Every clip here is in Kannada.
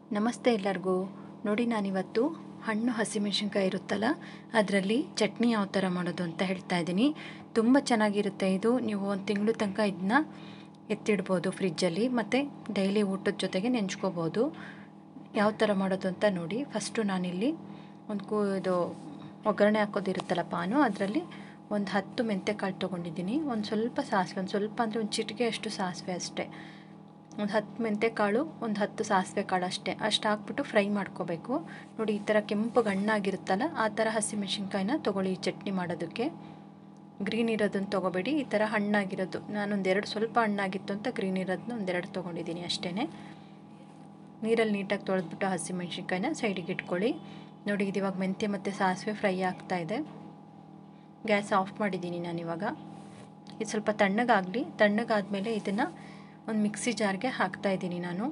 ನಮಸ್ತೆ ಎಲ್ಲರಿಗೂ ನೋಡಿ ನಾನಿವತ್ತು ಹಣ್ಣು ಹಸಿಮೆಣಸಿನ್ಕಾಯಿ ಇರುತ್ತಲ್ಲ ಅದರಲ್ಲಿ ಚಟ್ನಿ ಯಾವ ಥರ ಮಾಡೋದು ಅಂತ ಹೇಳ್ತಾ ಇದ್ದೀನಿ ತುಂಬ ಚೆನ್ನಾಗಿರುತ್ತೆ ಇದು ನೀವು ಒಂದು ತಿಂಗಳು ತನಕ ಇದನ್ನ ಎತ್ತಿಡ್ಬೋದು ಫ್ರಿಜ್ಜಲ್ಲಿ ಮತ್ತು ಡೈಲಿ ಊಟದ ಜೊತೆಗೆ ನೆಂಚ್ಕೋಬೋದು ಯಾವ ಥರ ಮಾಡೋದು ಅಂತ ನೋಡಿ ಫಸ್ಟು ನಾನಿಲ್ಲಿ ಒಂದು ಕೂ ಇದು ಒಗ್ಗರಣೆ ಹಾಕೋದಿರುತ್ತಲ್ಲ ಪಾನು ಅದರಲ್ಲಿ ಒಂದು ಹತ್ತು ಮೆಂತೆಕಾಳು ತೊಗೊಂಡಿದ್ದೀನಿ ಒಂದು ಸ್ವಲ್ಪ ಸಾಸಿವೆ ಒಂದು ಸ್ವಲ್ಪ ಅಂದರೆ ಒಂದು ಚಿಟಿಕೆ ಅಷ್ಟು ಸಾಸಿವೆ ಅಷ್ಟೇ ಒಂದು ಹತ್ತು ಮೆಂತೆಕಾಳು ಒಂದು ಹತ್ತು ಸಾಸಿವೆ ಕಾಳು ಅಷ್ಟೇ ಅಷ್ಟು ಹಾಕ್ಬಿಟ್ಟು ಫ್ರೈ ಮಾಡ್ಕೋಬೇಕು ನೋಡಿ ಈ ಥರ ಕೆಂಪು ಗಣ್ಣಾಗಿರುತ್ತಲ್ಲ ಆ ಥರ ಹಸಿಮೆಣ್ಸಿನ್ಕಾಯಿನ ತೊಗೊಳ್ಳಿ ಚಟ್ನಿ ಮಾಡೋದಕ್ಕೆ ಗ್ರೀನ್ ಇರೋದನ್ನು ತೊಗೋಬೇಡಿ ಈ ಥರ ಹಣ್ಣಾಗಿರೋದು ನಾನೊಂದು ಎರಡು ಸ್ವಲ್ಪ ಹಣ್ಣಾಗಿತ್ತು ಅಂತ ಗ್ರೀನ್ ಇರೋದನ್ನ ಒಂದೆರಡು ತೊಗೊಂಡಿದ್ದೀನಿ ಅಷ್ಟೇ ನೀರಲ್ಲಿ ನೀಟಾಗಿ ತೊಳೆದ್ಬಿಟ್ಟು ಹಸಿಮೆಣ್ಸಿನ್ಕಾಯಿನ ಸೈಡಿಗೆ ಇಟ್ಕೊಳ್ಳಿ ನೋಡಿ ಇದು ಇವಾಗ ಮೆಂತ್ಯ ಮತ್ತು ಸಾಸಿವೆ ಫ್ರೈ ಆಗ್ತಾಯಿದೆ ಗ್ಯಾಸ್ ಆಫ್ ಮಾಡಿದ್ದೀನಿ ನಾನಿವಾಗ ಇದು ಸ್ವಲ್ಪ ತಣ್ಣಗಾಗಲಿ ತಣ್ಣಗಾದಮೇಲೆ ಇದನ್ನು ಒಂದು ಮಿಕ್ಸಿ ಜಾರ್ಗೆ ಹಾಕ್ತಾಯಿದ್ದೀನಿ ನಾನು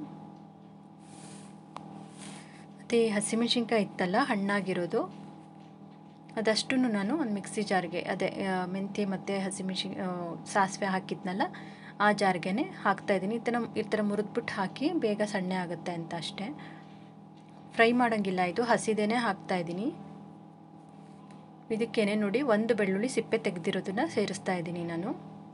ಮತ್ತು ಈ ಹಸಿಮೆಣ್ಸಿನ್ಕಾಯಿ ಇತ್ತಲ್ಲ ಹಣ್ಣಾಗಿರೋದು ಅದಷ್ಟು ನಾನು ಒಂದು ಮಿಕ್ಸಿ ಜಾರ್ಗೆ ಅದೇ ಮೆಂತ್ಯ ಮತ್ತು ಹಸಿಮೆಣ್ಸಿನ್ ಸಾಸಿವೆ ಹಾಕಿದ್ನಲ್ಲ ಆ ಜಾರ್ಗೆ ಹಾಕ್ತಾಯಿದ್ದೀನಿ ಈ ಥರ ಈ ಥರ ಮುರಿದ್ಬಿಟ್ಟು ಹಾಕಿ ಬೇಗ ಸಣ್ಣೆ ಆಗುತ್ತೆ ಅಂತ ಅಷ್ಟೇ ಫ್ರೈ ಮಾಡೋಂಗಿಲ್ಲ ಇದು ಹಸಿದೇನೆ ಹಾಕ್ತಾಯಿದ್ದೀನಿ ಇದಕ್ಕೇನೆ ನೋಡಿ ಒಂದು ಬೆಳ್ಳುಳ್ಳಿ ಸಿಪ್ಪೆ ತೆಗೆದಿರೋದನ್ನ ಸೇರಿಸ್ತಾ ಇದ್ದೀನಿ ನಾನು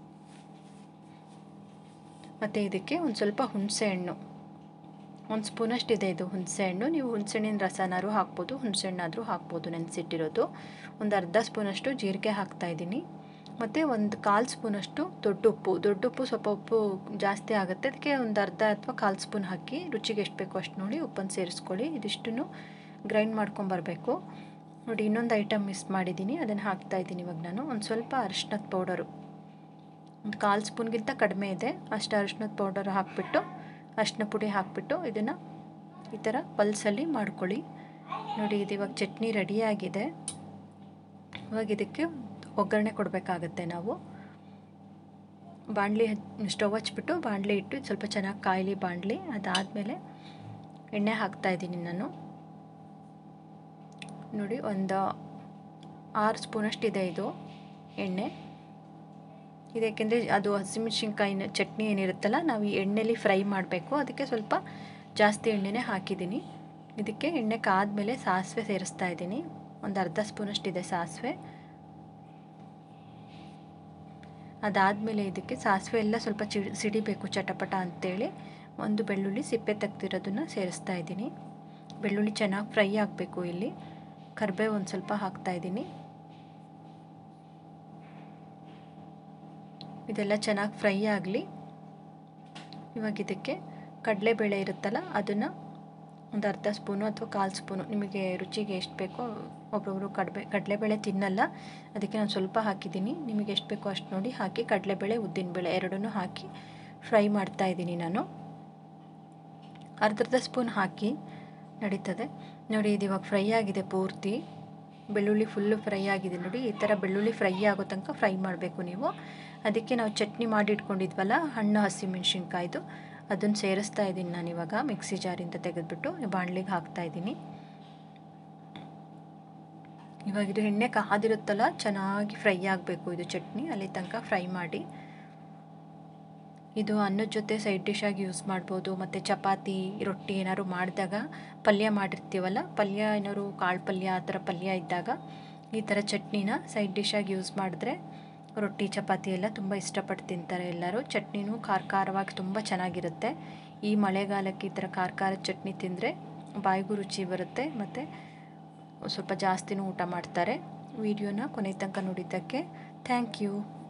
ಮತ್ತು ಇದಕ್ಕೆ ಒಂದು ಸ್ವಲ್ಪ ಹುಣಸೆ ಹಣ್ಣು ಒಂದು ಸ್ಪೂನಷ್ಟು ಇದೆ ಇದು ಹುಣಸೆ ಹಣ್ಣು ನೀವು ಹುಣಸೆಹಣ್ಣಿನ ರಸನಾರು ಹಾಕ್ಬೋದು ಹುಣಸೆ ಹಣ್ಣಾದರೂ ಹಾಕ್ಬೋದು ನೆನೆಸಿಟ್ಟಿರೋದು ಒಂದು ಅರ್ಧ ಸ್ಪೂನಷ್ಟು ಜೀರಿಗೆ ಹಾಕ್ತಾಯಿದ್ದೀನಿ ಮತ್ತು ಒಂದು ಕಾಲು ಸ್ಪೂನಷ್ಟು ದೊಡ್ಡ ಉಪ್ಪು ದೊಡ್ಡ ಉಪ್ಪು ಸ್ವಲ್ಪ ಉಪ್ಪು ಜಾಸ್ತಿ ಆಗುತ್ತೆ ಅದಕ್ಕೆ ಒಂದು ಅರ್ಧ ಅಥವಾ ಕಾಲು ಸ್ಪೂನ್ ಹಾಕಿ ರುಚಿಗೆ ಎಷ್ಟು ಬೇಕೋ ಅಷ್ಟು ನೋಡಿ ಉಪ್ಪನ್ನು ಸೇರಿಸ್ಕೊಳ್ಳಿ ಇದಿಷ್ಟನ್ನು ಗ್ರೈಂಡ್ ಮಾಡ್ಕೊಂಬರಬೇಕು ನೋಡಿ ಇನ್ನೊಂದು ಐಟಮ್ ಮಿಸ್ ಮಾಡಿದ್ದೀನಿ ಅದನ್ನು ಹಾಕ್ತಾಯಿದ್ದೀನಿ ಇವಾಗ ನಾನು ಒಂದು ಸ್ವಲ್ಪ ಅರಿಶಿನದ ಪೌಡರು ಒಂದು ಕಾಲು ಸ್ಪೂನ್ಗಿಂತ ಕಡಿಮೆ ಇದೆ ಅಷ್ಟು ಅರಿಶಿನದ ಪೌಡರ್ ಹಾಕಿಬಿಟ್ಟು ಅರಿಶಿನ ಪುಡಿ ಹಾಕಿಬಿಟ್ಟು ಇದನ್ನು ಈ ಥರ ಪಲ್ಸಲ್ಲಿ ಮಾಡ್ಕೊಳ್ಳಿ ನೋಡಿ ಇದು ಇವಾಗ ಚಟ್ನಿ ರೆಡಿಯಾಗಿದೆ ಇವಾಗ ಇದಕ್ಕೆ ಒಗ್ಗರಣೆ ಕೊಡಬೇಕಾಗತ್ತೆ ನಾವು ಬಾಣಲಿ ಸ್ಟವ್ ಹಚ್ಬಿಟ್ಟು ಬಾಣಲಿ ಇಟ್ಟು ಸ್ವಲ್ಪ ಚೆನ್ನಾಗಿ ಕಾಯಲಿ ಬಾಣಲಿ ಅದಾದಮೇಲೆ ಎಣ್ಣೆ ಹಾಕ್ತಾಯಿದ್ದೀನಿ ನಾನು ನೋಡಿ ಒಂದು ಆರು ಸ್ಪೂನಷ್ಟಿದೆ ಇದು ಎಣ್ಣೆ ಇದಕ್ಕೆಂದರೆ ಅದು ಹಸಿಮೆಣ್ಸಿನ್ಕಾಯಿನ ಚಟ್ನಿ ಏನಿರುತ್ತಲ್ಲ ನಾವು ಈ ಎಣ್ಣೆಲಿ ಫ್ರೈ ಮಾಡಬೇಕು ಅದಕ್ಕೆ ಸ್ವಲ್ಪ ಜಾಸ್ತಿ ಎಣ್ಣೆನೇ ಹಾಕಿದ್ದೀನಿ ಇದಕ್ಕೆ ಎಣ್ಣೆ ಕಾದ್ಮೇಲೆ ಸಾಸಿವೆ ಸೇರಿಸ್ತಾ ಇದ್ದೀನಿ ಒಂದು ಅರ್ಧ ಸ್ಪೂನಷ್ಟಿದೆ ಸಾಸಿವೆ ಅದಾದಮೇಲೆ ಇದಕ್ಕೆ ಸಾಸಿವೆ ಎಲ್ಲ ಸ್ವಲ್ಪ ಚಿ ಸಿಡಿಬೇಕು ಚಟಪಟ ಅಂತೇಳಿ ಒಂದು ಬೆಳ್ಳುಳ್ಳಿ ಸಿಪ್ಪೆ ತೆಗ್ದಿರೋದನ್ನು ಸೇರಿಸ್ತಾ ಇದ್ದೀನಿ ಬೆಳ್ಳುಳ್ಳಿ ಚೆನ್ನಾಗಿ ಫ್ರೈ ಆಗಬೇಕು ಇಲ್ಲಿ ಕರಿಬೇವು ಒಂದು ಸ್ವಲ್ಪ ಹಾಕ್ತಾಯಿದ್ದೀನಿ ಇದೆಲ್ಲ ಚೆನ್ನಾಗಿ ಫ್ರೈ ಆಗಲಿ ಇವಾಗ ಇದಕ್ಕೆ ಕಡಲೆಬೇಳೆ ಇರುತ್ತಲ್ಲ ಅದನ್ನು ಒಂದು ಅರ್ಧ ಸ್ಪೂನು ಅಥವಾ ಕಾಲು ಸ್ಪೂನು ನಿಮಗೆ ರುಚಿಗೆ ಎಷ್ಟು ಬೇಕೋ ಒಬ್ಬೊಬ್ಬರು ಕಡಬೆ ಕಡಲೆಬೇಳೆ ತಿನ್ನಲ್ಲ ಅದಕ್ಕೆ ನಾನು ಸ್ವಲ್ಪ ಹಾಕಿದ್ದೀನಿ ನಿಮಗೆ ಎಷ್ಟು ಬೇಕೋ ಅಷ್ಟು ನೋಡಿ ಹಾಕಿ ಕಡಲೆಬೇಳೆ ಉದ್ದಿನಬೇಳೆ ಎರಡನ್ನೂ ಹಾಕಿ ಫ್ರೈ ಮಾಡ್ತಾ ಇದ್ದೀನಿ ನಾನು ಅರ್ಧರ್ಧ ಸ್ಪೂನ್ ಹಾಕಿ ನಡೀತದೆ ನೋಡಿ ಇದು ಇವಾಗ ಫ್ರೈ ಆಗಿದೆ ಪೂರ್ತಿ ಬೆಳ್ಳುಳ್ಳಿ ಫುಲ್ಲು ಫ್ರೈ ಆಗಿದೆ ನೋಡಿ ಈ ಥರ ಬೆಳ್ಳುಳ್ಳಿ ಫ್ರೈ ಆಗೋ ತನಕ ಫ್ರೈ ಮಾಡಬೇಕು ನೀವು ಅದಕ್ಕೆ ನಾವು ಚಟ್ನಿ ಮಾಡಿ ಇಟ್ಕೊಂಡಿದ್ವಲ್ಲ ಹಣ್ಣು ಹಸಿಮೆಣ್ಸಿನ್ಕಾಯ್ದು ಅದನ್ನು ಸೇರಿಸ್ತಾ ಇದ್ದೀನಿ ನಾನಿವಾಗ ಮಿಕ್ಸಿ ಜಾರಿಂದ ತೆಗೆದುಬಿಟ್ಟು ಬಾಣಲಿಗೆ ಹಾಕ್ತಾಯಿದ್ದೀನಿ ಇವಾಗ ಇದು ಎಣ್ಣೆ ಕಾದಿರುತ್ತಲ್ಲ ಚೆನ್ನಾಗಿ ಫ್ರೈ ಆಗಬೇಕು ಇದು ಚಟ್ನಿ ಅಲ್ಲಿ ತನಕ ಫ್ರೈ ಮಾಡಿ ಇದು ಅನ್ನದ ಜೊತೆ ಸೈಡ್ ಡಿಶಾಗಿ ಯೂಸ್ ಮಾಡ್ಬೋದು ಮತ್ತು ಚಪಾತಿ ರೊಟ್ಟಿ ಏನಾದ್ರು ಮಾಡಿದಾಗ ಪಲ್ಯ ಮಾಡಿರ್ತೀವಲ್ಲ ಪಲ್ಯ ಏನಾದ್ರು ಕಾಳು ಪಲ್ಯ ಆ ಥರ ಪಲ್ಯ ಇದ್ದಾಗ ಈ ಥರ ಚಟ್ನಿನ ಸೈಡ್ ಡಿಶಾಗಿ ಯೂಸ್ ಮಾಡಿದ್ರೆ ರೊಟ್ಟಿ ಚಪಾತಿ ಎಲ್ಲ ತುಂಬ ಇಷ್ಟಪಟ್ಟು ತಿಂತಾರೆ ಎಲ್ಲರೂ ಚಟ್ನಿನೂ ಖಾರ ಖಾರವಾಗಿ ತುಂಬ ಚೆನ್ನಾಗಿರುತ್ತೆ ಈ ಮಳೆಗಾಲಕ್ಕೆ ಈ ಥರ ಖಾರ ಖಾರದ ಚಟ್ನಿ ತಿಂದರೆ ಬಾಯಿಗೂ ರುಚಿ ಬರುತ್ತೆ ಮತ್ತು ಸ್ವಲ್ಪ ಜಾಸ್ತಿನೂ ಊಟ ಮಾಡ್ತಾರೆ ವಿಡಿಯೋನ ಕೊನೆ ತನಕ ನೋಡಿದ್ದಕ್ಕೆ ಥ್ಯಾಂಕ್ ಯು